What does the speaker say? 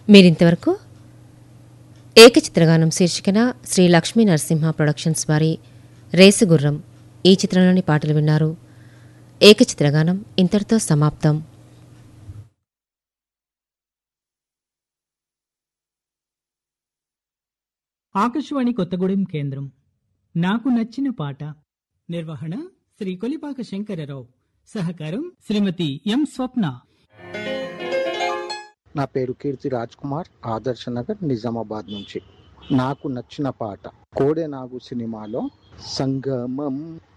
మీరింతవరకు ఏకచిత్రగానం శీర్షికన శ్రీ లక్ష్మీ నరసింహ ప్రొడక్షన్స్ వారి రేసుగుర్రం ఈ చిత్రంలోని పాటలు విన్నారు ఏకచిత్రగానం ఇంతటితో సమాప్తం ఆకాశవాణి కొత్తగూడెం కేంద్రం నాకు నచ్చిన పాట నిర్వహణ శ్రీ కొలిపాక శంకరరావు సహకారం శ్రీమతి ఎం స్వప్న నా పేరు కీర్తి రాజ్ కుమార్ ఆదర్శ నగర్ నిజామాబాద్ నుంచి నాకు నచ్చిన పాట కోడే నాగు సినిమాలో సంగమం